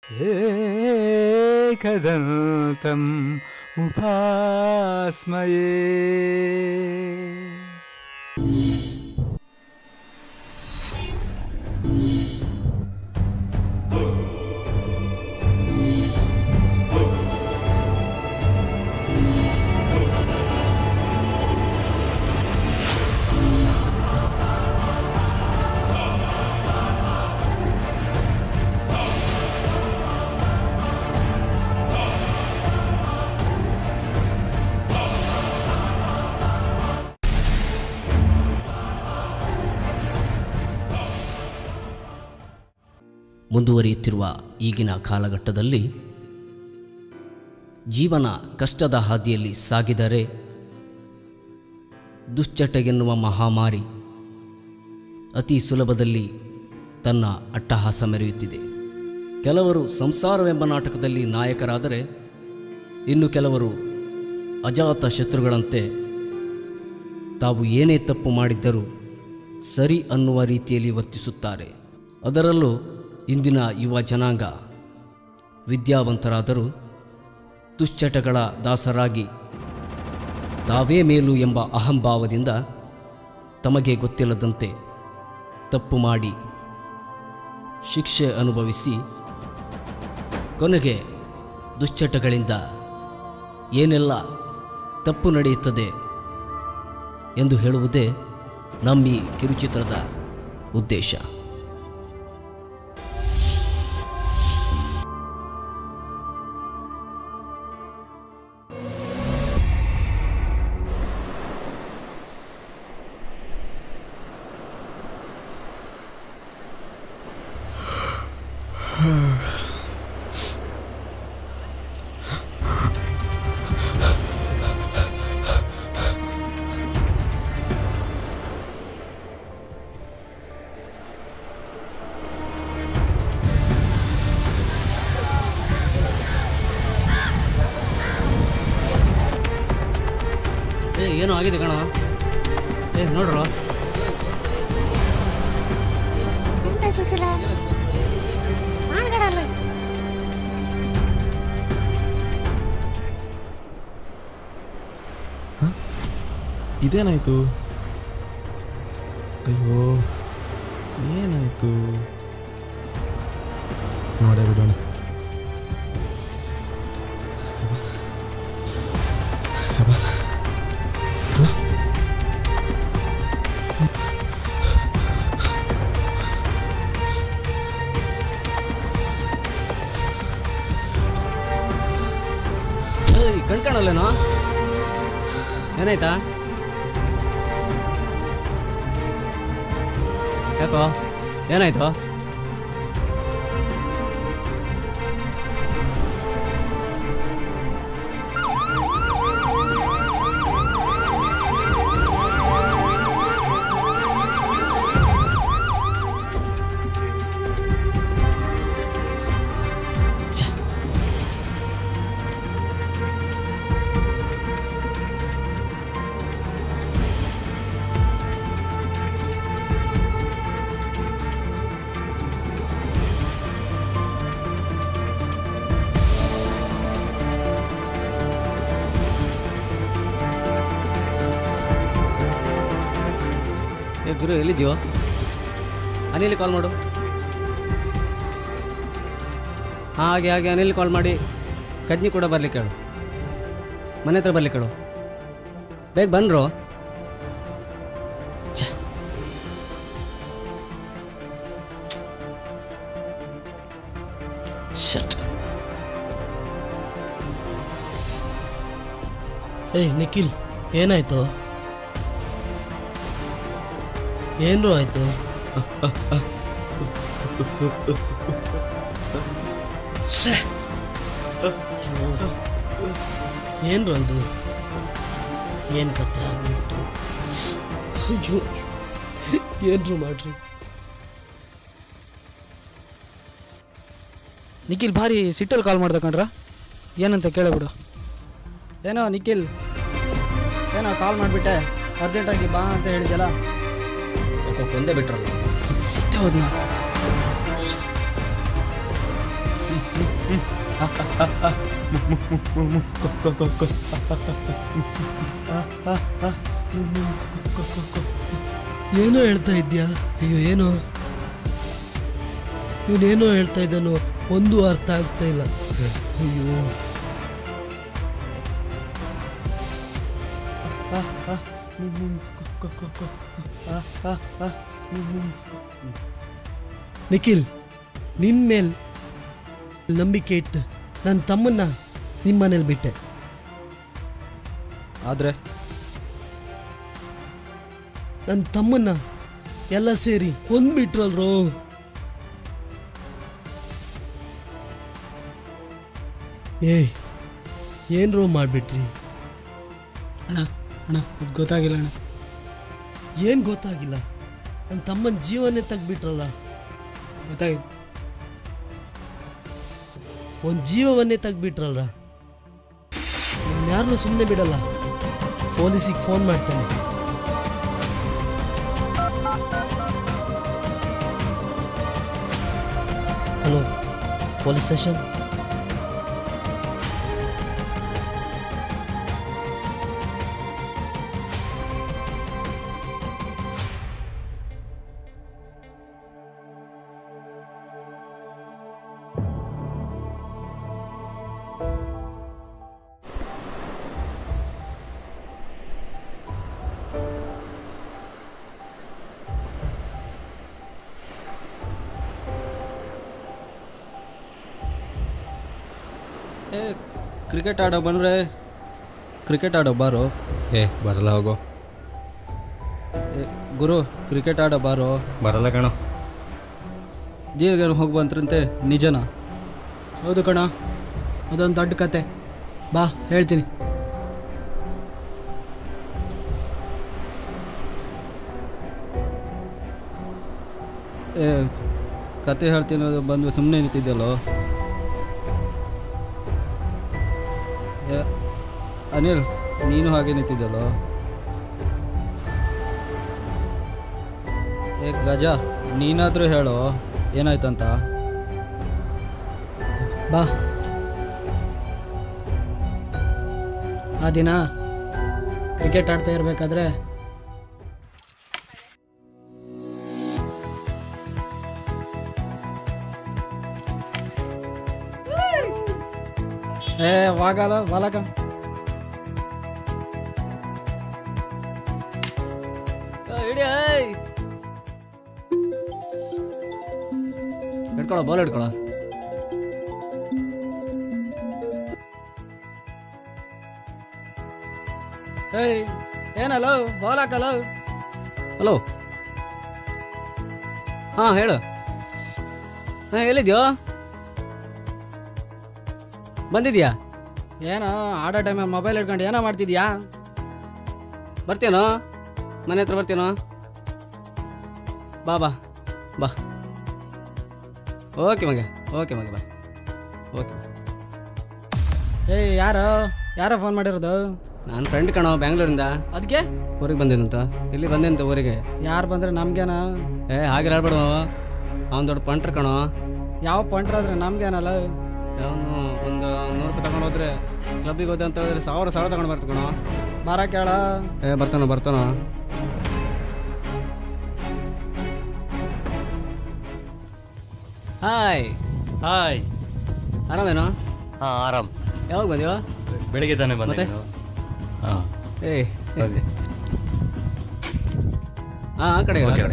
एकदन्तम् उपास्मये ಮುಂದುವರಿಯುತ್ತಿರುವ ಈಗಿನ ಕಾಲಘಟ್ಟದಲ್ಲಿ ಜೀವನ ಕಷ್ಟದ ಹಾದಿಯಲ್ಲಿ ಸಾಗಿದರೆ ದುಶ್ಚಟಗೆನ್ನುವ ಮಹಾಮಾರಿ ಅತಿ ಸುಲಭದಲ್ಲಿ ತನ್ನ ಅಟ್ಟಹಾಸ ಮೆರೆಯುತ್ತಿದೆ ಕೆಲವರು ಸಂಸಾರವೆಂಬ ನಾಟಕದಲ್ಲಿ ನಾಯಕರಾದರೆ ಇನ್ನು ಕೆಲವರು ಅಜಾತ ಶತ್ರುಗಳಂತೆ ತಾವು ಏನೇ ತಪ್ಪು ಮಾಡಿದ್ದರೂ ಸರಿ ಅನ್ನುವ ರೀತಿಯಲ್ಲಿ ವರ್ತಿಸುತ್ತಾರೆ ಅದರಲ್ಲೂ ಇಂದಿನ ಯುವ ಜನಾಂಗ ವಿದ್ಯಾವಂತರಾದರೂ ದುಶ್ಚಟಗಳ ದಾಸರಾಗಿ ತಾವೇ ಮೇಲು ಎಂಬ ಅಹಂಭಾವದಿಂದ ತಮಗೆ ಗೊತ್ತಿಲ್ಲದಂತೆ ತಪ್ಪು ಮಾಡಿ ಶಿಕ್ಷೆ ಅನುಭವಿಸಿ ಕೊನೆಗೆ ದುಶ್ಚಟಗಳಿಂದ ಏನೆಲ್ಲ ತಪ್ಪು ನಡೆಯುತ್ತದೆ ಎಂದು ಹೇಳುವುದೇ ನಮ್ಮ ಈ ಕಿರುಚಿತ್ರದ ಉದ್ದೇಶ ಏ ಏನೋ ಆಗಿದೆ ಕಣ ಏ ನೋಡ್ರ ಎಂತ ಸುಶೀಲ ಮಾನಗಡಲ್ಲ ಇದೇನಾಯ್ತು ಅಯ್ಯೋ ಏನಾಯ್ತು ನೋಡೇ ಬಿಡೋಣ ಅಬ್ಬಾ. ಹ? ಏಯ್ ಕಣ್ಕಾಣಲ್ಲೇನೋ ಏನಾಯ್ತಾ ಯಾಕೋ ಏನಾಯ್ತು ಛೆ. ಏ ಗುರು ಎಲ್ಲಿದ್ಯೋ ಅನಿಲ್ ಕಾಲ್ ಮಾಡು ಹಾಂ ಹಾಗೆ ಹಾಗೆ ಅನಿಲ್ ಕಾಲ್ ಮಾಡಿ ಕಜ್ನಿ ಕೂಡ ಬರ್ಲಿಕ್ಕೆ ಹೇಳು ಮನೆ ಹತ್ರ ಬರ್ಲಿಕ್ಕೆ ಹೇಳು ಬೇಗ ಬನ್ರು ಛೆ. Shit. ಏಯ್ ನಿಖಿಲ್ ಏನಾಯ್ತು ಏನ್ರು ಆಯ್ತು ಶ್ಯೆ. ಅಯ್ಯೋ. ಏನ್ರು ಇದು ಏನು ಕತೆ ಆಗ್ಬಿಟ್ಟು ಅಯ್ಯೋ ಏನ್ರು ಮಾಡ್ರಿ ನಿಖಿಲ್ ಭಾರಿ ಸಿಟ್ಟಲ್ಲಿ ಕಾಲ್ ಮಾಡ್ದೆ ಕಣ್ರ ಏನಂತ ಕೇಳಬಿಡು ಏನೋ ನಿಖಿಲ್ ಏನೋ ಕಾಲ್ ಮಾಡಿಬಿಟ್ಟೆ ಅರ್ಜೆಂಟಾಗಿ ಬಾ ಅಂತ ಹೇಳಿದ್ಯಲ್ಲ ಯಾಕೋ ಕೊಂದೇ ಬಿಟ್ರಲ್ಲ ಸಿಟ್ಟೆ ಹೋದ್ನ ಏನೋ ಹೇಳ್ತಾ ಇದ್ಯಾ ಅಯ್ಯೋ ಏನೋ ಇವನೇನೋ ಹೇಳ್ತಾ ಇದ್ದಾನೋ ಒಂದು ಅರ್ಥ ಆಗ್ತಾ ಇಲ್ಲ ಅಯ್ಯೋ ನಿಖಿಲ್ ನಿನ್ ಮೇಲ್ ನಂಬಿಕೆ ಇಟ್ಟು ನನ್ನ ತಮ್ಮನ್ನ ನಿಮ್ಮ ಮನೇಲಿ ಬಿಟ್ಟೆ ಆದರೆ ನನ್ನ ತಮ್ಮನ್ನ ಎಲ್ಲ ಸೇರಿ ಕೊಂದ್ಬಿಟ್ರಲ್ರೋ ಏಯ್ ಏನ್ರೋ ಮಾಡ್ಬಿಟ್ರಿ ಅಣ್ಣ ಅಣ್ಣ ಅದು ಗೊತ್ತಾಗಿಲ್ಲ ಅಣ್ಣ ಏನ್ ಗೊತ್ತಾಗಿಲ್ಲ ನನ್ನ ತಮ್ಮನ ಜೀವನೇ ತೆಗ್ಬಿಟ್ರಲ್ಲ ಗೊತ್ತಾಗಿಲ್ಲ ಒಂದು ಜೀವವನ್ನೇ ತೆಗ್ಬಿಟ್ರಲ್ಲ ಯಾರನ್ನೂ ಸುಮ್ಮನೆ ಬಿಡಲ್ಲ ಪೊಲೀಸಿಗೆ ಫೋನ್ ಮಾಡ್ತಾನೆ ಹಲೋ ಪೊಲೀಸ್ ಸ್ಟೇಷನ್ ಏ ಕ್ರಿಕೆಟ್ ಆಡೋ ಬಂದರೆ ಕ್ರಿಕೆಟ್ ಆಡೋ ಬಾರೋ ಏ ಬರಲ್ಲ ಹೋಗೋ ಏ, ಗುರು ಕ್ರಿಕೆಟ್ ಆಡೋ ಬಾರೋ ಬರಲ್ಲ ಕಣೋ ಜೀರಿಗೆ ಹೋಗಿ ಬಂತ್ರಂತೆ ನಿಜನಾ ಹೌದು ಕಣ ಅದೊಂದು ದೊಡ್ಡ ಕತೆ ಬಾ ಹೇಳ್ತೀನಿ ಏ ಕತೆ ಹೇಳ್ತೀನಿ ಅದು ಬಂದು ಸುಮ್ಮನೆ ನಿಂತಿದ್ದಲ್ಲೋ ಏ ಅನಿಲ್ ನೀನು ಹಾಗೆ ನಿಂತಿದ್ದಲ್ಲೋ ಏ ಗಜ ನೀನಾದರೂ ಹೇಳೋ ಏನಾಯ್ತಂತ ಬಾ ಆ ದಿನ ಕ್ರಿಕೆಟ್ ಆಡ್ತಾ ಇರಬೇಕಾದ್ರೆ ಏ ವಾಗಲ್ಲ ವಾಲಕ ಹಿಡ್ಕೊಳ ಬಾಲ್ ಹಿಡ್ಕೊಳ ಏಯ್ ಏನಲ್ಲ ಬಾಲ್ ಹಾಕಲ್ಲ ಹಲೋ ಹಾಂ ಹೇಳು ಹಾಂ ಎಲ್ಲಿದ್ಯೋ ಬಂದಿದ್ಯಾ ಏನೋ ಆಡೋ ಟೈಮಲ್ಲಿ ಮೊಬೈಲ್ ಹಿಡ್ಕೊಂಡು ಏನೋ ಮಾಡ್ತಿದ್ಯಾ ಬರ್ತೀನೋ ಮನೆ ಹತ್ರ ಬರ್ತೀನೋ ಬಾ ಬಾ ಬಾ ಓಕೆ ಮಗ ಓಕೆ ಮಗ ಬಾ ಓಕೆ ಏಯ್ ಯಾರು ಯಾರೋ ಫೋನ್ ಮಾಡಿರೋದು ನಾನು ಫ್ರೆಂಡ್ ಕಣೋ ಬ್ಯಾಂಗ್ಳೂರಿಂದ ಅದಕ್ಕೆ ಊರಿಗೆ ಬಂದೇನಂತ ಇಲ್ಲಿ ಬಂದೇನಂತ ಊರಿಗೆ ಯಾರು ಬಂದ್ರೆ ನಮ್ಗೇನ ಏ ಹಾಗೆ ಹೇಳ್ಬೇಡ ಅವ್ನು ದೊಡ್ಡ ಪಂಟ್ರ್ ಕಣೋ ಯಾವ ಪಂಟ್ರಾದ್ರೆ ನಮ್ಗೇನಲ್ಲ ಅವನು ಒಂದು ನೂರು ರೂಪಾಯಿ ತಗೊಂಡು ಹೋದ್ರೆ ಕ್ಲಬ್ಬಿಗೆ ಹೋದೆ ಅಂತ ಹೇಳಿದ್ರೆ ಸಾವಿರ ಸಾವಿರ ತಗೊಂಡು ಬರ್ತು ಕಣೋ ಬಾರ ಕೇಳ ಏ ಬರ್ತಾನೋ ಬರ್ತಾನೋ ಹಾಯ್ ಹಾಯ್ ಆರಾಮೇನೋ ಹಾಂ ಆರಾಮ್ ಯಾವಾಗ ಬಂದ್ಯೋ ಬೆಳಿಗ್ಗೆ ತಾನೇ ಬಂದೆ ಮತ್ತೆ? ನೀನು? ಹಾಂ ಏಯ್ ಓಕೆ ಹಾಂ ಆ ಕಡೆ ಆ ಓಕೆ ಕಡೆ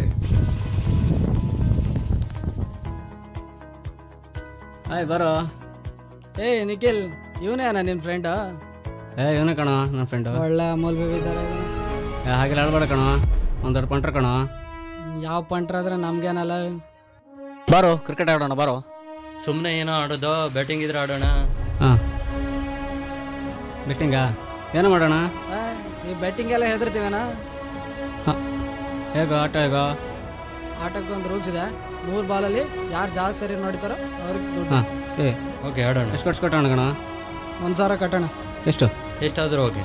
ಹಾಯ್ ಬರೋ ಏಯ್ ನಿಖಿಲ್ ಇವನೇನ ನಿನ್ನ ಫ್ರೆಂಡ್ ಏ ಇವನೇ ಕಣೋ ನನ್ನ ಫ್ರೆಂಡು ಒಳ್ಳೆ ಅಮೂಲ್ ಬೇಬಿ ಥರ ಇದಾನೆ. ಏ ಹಾಗೆಲ್ಲ ಹೇಳ್ಬೇಡ ಕಣೋ ಒಂದು ದೊಡ್ಡ ಪಂಟ್ರ ಕಣೋ ಯಾವ ಪಂಟ್ರಾದ್ರೆ ನಮ್ಗೇನಲ್ಲ ಬಾರೋ ಕ್ರಿಕೆಟ್ ಆಡೋಣ ಬಾರೋ ಸುಮ್ಮನೆ ಏನೋ ಆಡೋದು ಬ್ಯಾಟಿಂಗ್ ಇದ್ರೆ ಆಡೋಣ ಹಾಂ ಬೆಟ್ಟಿಂಗಾ ಏನೋ ಮಾಡೋಣ ಏ, ಈ ಬೆಟ್ಟಿಂಗ್ ಎಲ್ಲ ಹೆದರ್ತೀವೇನ ಹಾಂ ಹೇಗೋ ಆಟ ಹೇಗೋ ಆಟಕ್ಕೆ ಒಂದು ರೂಲ್ಸ್ ಇದೆ ಮೂರು ಬಾಲಲ್ಲಿ ಯಾರು ಜಾಸ್ತಿ ಸರಿ ನೋಡ್ತಾರೋ ಅವ್ರಿಗೆ ದುಡ್ಡು ಹಾಂ ಏ ಓಕೆ ಆಡೋಣ ಎಷ್ಟು ಕೊಟ್ಟು ಕೊಟ್ಟೋಣ ಕಣ ಒಂದು ಸಾವಿರ ಕಟ್ಟೋಣ ಎಷ್ಟು ಎಷ್ಟಾದರೂ ಓಕೆ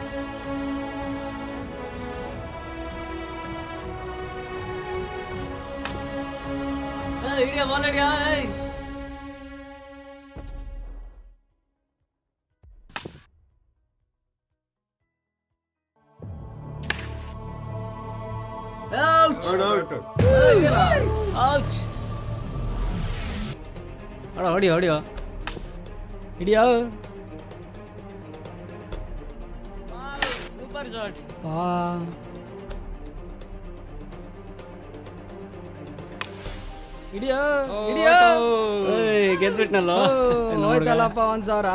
ಔಚ್ ಹೊಡ ಹೊಡಿಯೋ ಹೊಡಿಯೋ ಹಿಡಿಯೋ ಸೂಪರ್ ಶಾಟ್ ಬಾ ಹಿಡಿಯೋ ಹಿಡಿಯೋ ಏಯ್ ಗೆದ್ಬಿಟ್ನಲ್ಲೋ ಓ, ಹೋಯ್ತಲ್ಲಪ್ಪ ಒಂದ್ ಸಾವಿರ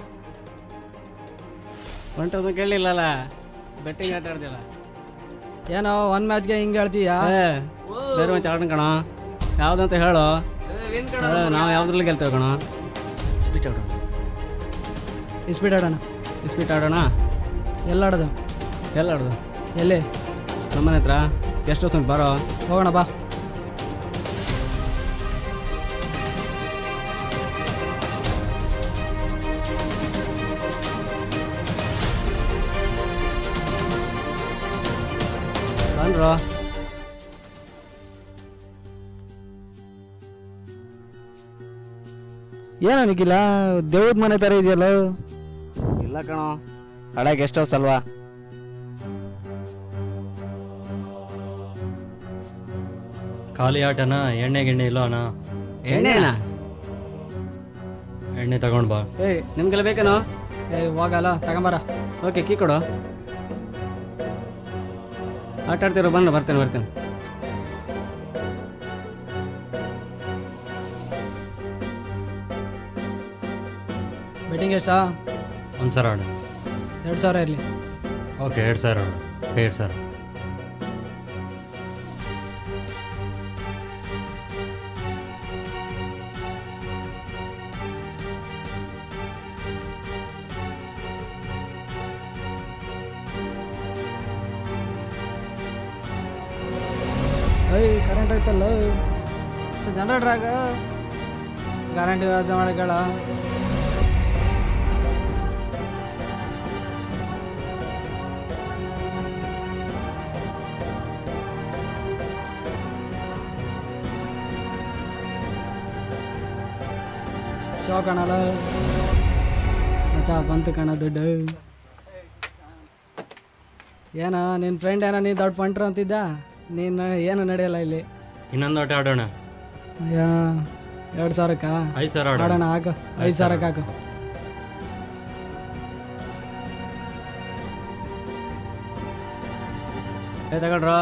ಒನ್ ತೌಸಂಡ್ ಕೇಳಲಿಲ್ಲಲ್ಲ ಬೆಟ್ಟಿಂಗ್ ಆಟ ಆಡ್ದಿಲ್ಲ ಏನೋ ಒಂದ್ ಮ್ಯಾಚ್ಗೆ ಹಿಂಗೆ ಹೇಳ್ತೀಯಾ ಏ ಬೇರೆ ಮ್ಯಾಚ್ ಆಡೋಣ ಕಣ ಯಾವ್ದಂತ ಹೇಳು ಏ, ನಾವು ಯಾವ್ದ್ರಲ್ಲಿ ಗೆಲ್ತೇವೆ ಕಣ ಸ್ಪೀಡ್ ಆಡೋಣ ಸ್ಪೀಡ್ ಆಡೋಣ ಇಸ್ಪೀಟ್ ಆಡೋಣ ಎಲ್ಲ ಆಡೋದು ಎಲ್ಲ ಆಡೋದು ಎಲ್ಲಿ ನಮ್ಮನೆ ಹತ್ರ ಗೆಸ್ಟ್ ಹೌಸ್ ಉಂಟು ಬರೋ ಹೋಗೋಣ ಬಾ ಬಂದ್ರು ಏನೋ ನಿಖಿಲ ದೇವ್ರದ ಮನೆ ಥರ ಇದೆಯಲ್ಲ ಇಲ್ಲ ಕಣೋ ಹಳೆ ಗೆಸ್ಟ್ ಹೌಸ್ ಅಲ್ವಾ ಖಾಲಿ ಆಟನ ಎಣ್ಣೆ ಗಿಣ್ಣೆ ಇಲ್ಲೋ ಅಣ್ಣ ಎಣ್ಣೆನಾ ಎಣ್ಣೆ ತಗೊಂಡ್ ಬಾ ಏಯ್ ನಿಮ್ಗೆಲ್ಲ ಬೇಕೇನೋ ಏ ಹೋಗಲ್ಲ ತಗೊಂಬರ ಓಕೆ ಕೀ ಕೊಡು ಆಟ ಆಡ್ತಿರೋ ಬಂದು ಬರ್ತೇನೆ ಬರ್ತೇನೆ ಬೆಟ್ಟಿಂಗ್ ಎಷ್ಟಾ ಒಂದು ಸಾವಿರ ಆಡು ಎರಡು ಸಾವಿರ ಇರಲಿ ಓಕೆ ಎರಡು ಸಾವಿರ ಆಡು ಎರಡು ಸಾವಿರ ಏಯ್ ಕರೆಂಟ್ ಹೋಯ್ತಲ್ಲ ಜನರೇಟ್ರಾಗ ಕರೆಂಟ್ ವ್ಯವಸ್ಥೆ ಮಾಡಕ್ಕೇಳ ಶೋ ಕಣಲ್ಲ ಮಚ್ಚ ಬಂತು ಕಣ ದುಡ್ಡು ಏನ ನಿನ್ನ ಫ್ರೆಂಡ್ ಏನೋ ನೀನು ದೊಡ್ಡ ಪಂಟ್ರು ಅಂತಿದ್ದ ನೀನು ಏನು ನಡೆಯಲ್ಲ ಇಲ್ಲಿ ಇನ್ನೊಂದು ಆಟ ಆಡೋಣ ಯಾ ಎರಡು ಸಾವಿರಕ್ಕ ಐದು ಸಾವಿರ ಆಡೋಣ ಆಡೋಣ ಹಾಕು ಐದು ಸಾವಿರಕ್ಕೆ ಹಾಕು ಏ ತಗೊಳ್ರೋ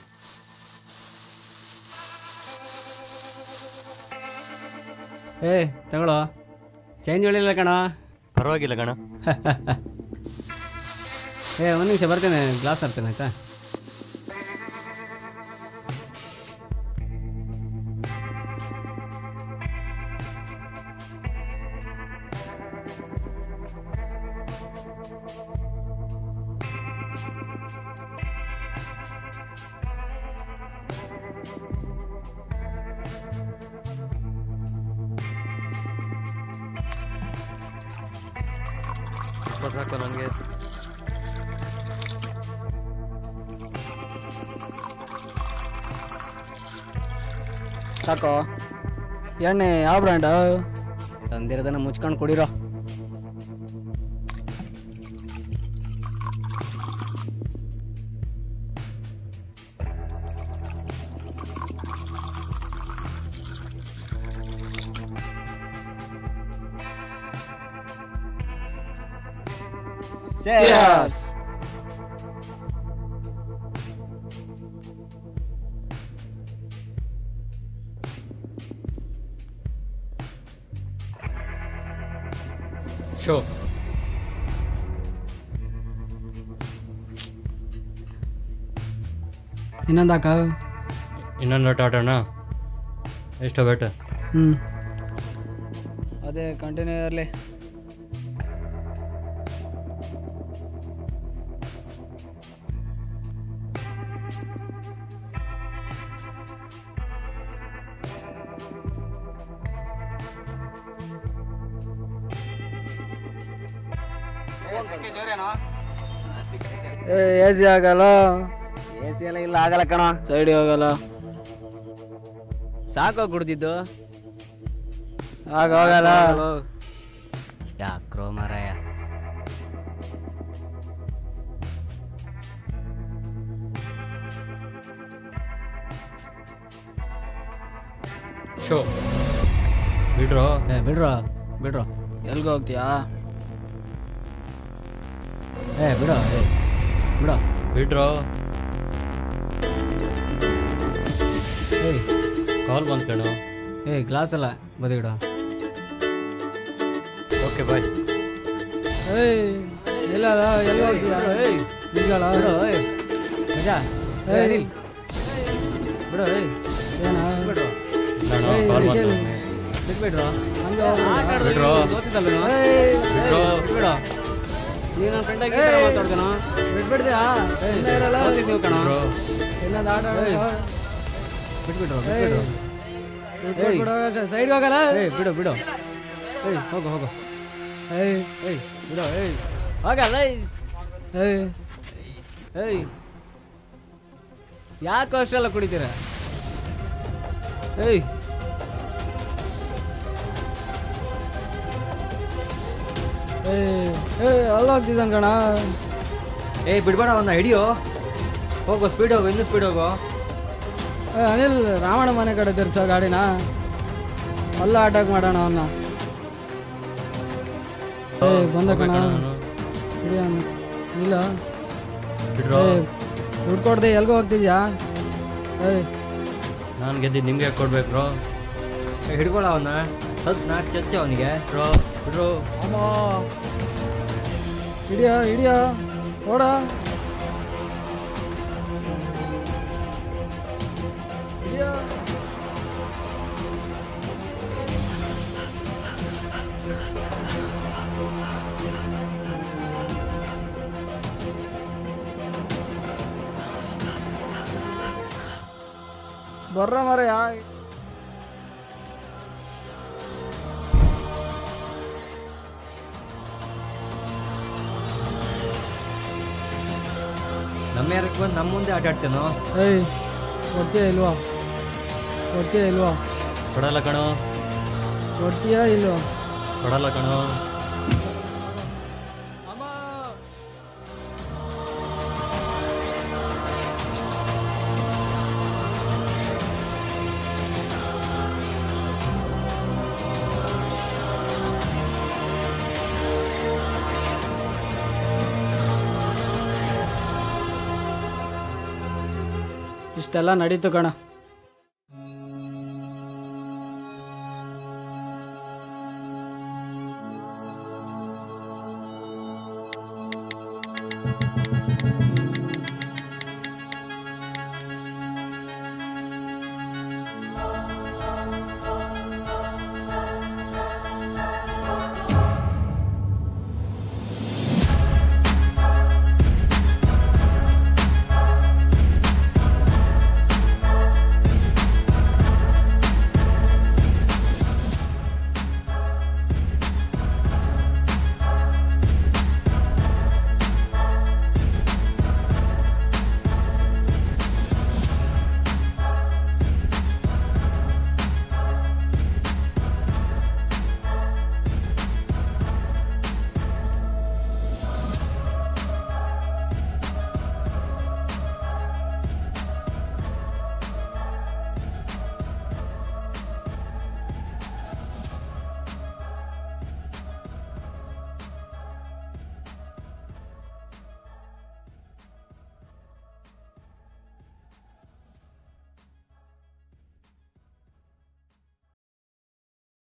ಏ ತಗೊಳ್ಳೋ ಚೇಂಜ್ ಹೇಳಿಲ್ಲ ಕಣ ಪರವಾಗಿಲ್ಲ ಕಣ ಏ ಒಂದು ನಿಮಿಷ ಬರ್ತೇನೆ ಗ್ಲಾಸ್ ತರ್ತೇನೆ ಆಯ್ತಾ ಸಾಕು ನನಗೆ ಸಾಕು ಎಣ್ಣೆ ಯಾವ ಬ್ರ್ಯಾಂಡು ತಂದಿರೋದನ್ನ ಮುಚ್ಕೊಂಡು ಕುಡಿರೋ ಶೋ ಇನ್ನೊಂದು ಹಾಕ ಇನ್ನೊಂದು ಆಟ ಆಡೋಣ ಎಷ್ಟು ಬೇಟ ಹ್ಞೂ ಅದೇ ಕಂಟಿನ್ಯೂ ಇರಲಿ ಎ ಸಿ ಆಗಲ್ಲ ಎ ಸಿ ಎಲ್ಲ ಇಲ್ಲ ಆಗಲ್ಲ ಕಣ ಸೈಡಿಗೆ ಹೋಗಲ್ಲ ಸಾಕೋ ಕುಡ್ದಿದ್ದು ಆಗ ಹೋಗಲ್ಲ ಯಾಕ್ರೋ ಮಾರಾಯ ರಮೇಶು ಬಿಡ್ರೋ ಏ ಬಿಡ್ರೋ ಬಿಡ್ರೋ ಎಲ್ಗೆ ಹೋಗ್ತೀಯಾ ಏ ಬಿಡೋ ಏ ಬಿಡೋ ಬಿಡ್ರೋ ಏಯ್ ಕಾಲ್ ಬಂದ್ ಕಣೋ ಏಯ್ ಗ್ಲಾಸ್ ಅಲ್ಲ ಬದಿಗಿಡೋ ಓಕೆ ಬಾಯ್ ಏಯ್ ಇಲ್ಲ ಎಲ್ಲಿ ಹೋಗ್ತೀಯಾ ಏಯ್ ನಿಲ್ಗಳ ಬಿಡೋ ಏಯ್ ಮಜಾ ಏ ಏಯ್. ಅನಿಲ್ ಬಿಡೋ ಏಯ್ ಏನ ಬಿಡ್ರೋ ಇಲ್ಲ ಏಯ್, ಕಾಲ್ ನಿಖಿಲ್. ಬಂದು ಬಿಟ್ಬಿಡ್ರೋ ಹಂಗೆ ಹೋಗ್ಬೇಡ. ಬಿಡ್ರೋ. ಸೋತಿದ್ದಲ್ಲ ಏಯ್ ಬಿಡ್ರೋ ಬಿಡೋ ನೀನು ನನ್ನ ಫ್ರೆಂಡಾಗಿ ಏಯ್. ಮಾತಾಡ್ದನೋ ಬಿಟ್ಬಿಡ್ತೀಯಾ ಸುಮ್ನೆ ಇರಲ್ಲ ಸೋತಿದ್ ನೀವು ಕಣ ಬಿಡ್ರೋ ಇನ್ನೊಂದು ಆಟ ಆಡೋದು ಬಿಟ್ಬಿಡ್ರೋ ಏಯ್. ಬಿಟ್ಬಿಡ್ರೋ ಬಿಟ್ಬಿಡು ಸೈಡ್ಗೆ ಹೋಗಲ್ಲ ಏಯ್ ಬಿಡು ಬಿಡು ಏಯ್ ಹೋಗು ಹೋಗು ಏಯ್ ಏಯ್ ಬಿಡು ಏಯ್ ಹೋಗಲ್ಲ ಏಯ್ ಏಯ್ ಏಯ್ ಯಾಕೆ ಅಷ್ಟೆಲ್ಲ ಕುಡಿತೀರ ಏಯ್ ಏಯ್ ಏಯ್ ಅಲ್ಲಿ ಹೋಗ್ತಿದ್ದಾನ ಕಣ ಏಯ್ ಬಿಡ್ಬೇಡ ಅವನ್ನ ಹಿಡಿಯೋ ಹೋಗು ಸ್ಪೀಡ್ ಹೋಗು ಇನ್ನೂ ಸ್ಪೀಡ್ ಹೋಗು ಏ ಅನಿಲ್ ರಾವಣ ಮನೆ ಕಡೆ ತಿರ್ಗ್ಸೋ ಗಾಡಿನ ಅಲ್ಲ ಅಟ್ಯಾಕ್ ಮಾಡೋಣ ಅವನ್ನ ಏಯ್ ಬಂದ ಕಣ ಹೋಗ್ಬೇಕಣ್ಣ ನಾನು ಹಿಡಿ ಅವ್ನ. ಇಲ್ಲ ಬಿಡ್ರೋ ಏಯ್ ದುಡ್ಡು ಕೊಡ್ದೆ ಎಲ್ಗೋ ಹೋಗ್ತಿದ್ಯಾ ಏಯ್ ನಾನು ಗೆದ್ದಿದ್ದು ನಿಮ್ಗೆ ಕೊಡ್ಬೇಕು ಬ್ರೋ ಏಯ್, ಹಿಡ್ಕೊಳ ಅವನ್ನ ಹತ್ತು ನಾಲ್ಕು ಚಚ್ಚ ಅವನಿಗೆ ಬ್ರೋ ಬಿಡ್ರೋ ಅಮ್ಮ ಹಿಡಿಯೋ ಹಿಡಿಯೋ ಓಡ ಹಿಡಿಯೋ ಬರ್ರ ಮರ ಯಾ ನಮ್ಮ ಯಾರಕ್ಕೆ ಬಂದು ನಮ್ಮ ಮುಂದೆ ಆಟ ಆಡ್ತೇನೋ ಏಯ್ ಕೊಡ್ತೀಯಾ ಇಲ್ವಾ ಕೊಡ್ತೀಯಾ ಇಲ್ವಾ ಕೊಡಲ್ಲ ಕಣೋ ಕೊಡ್ತೀಯಾ ಇಲ್ವಾ ಕೊಡಲ್ಲ ಕಣೋ ಇಷ್ಟೆಲ್ಲ ನಡೀತು ಕಣ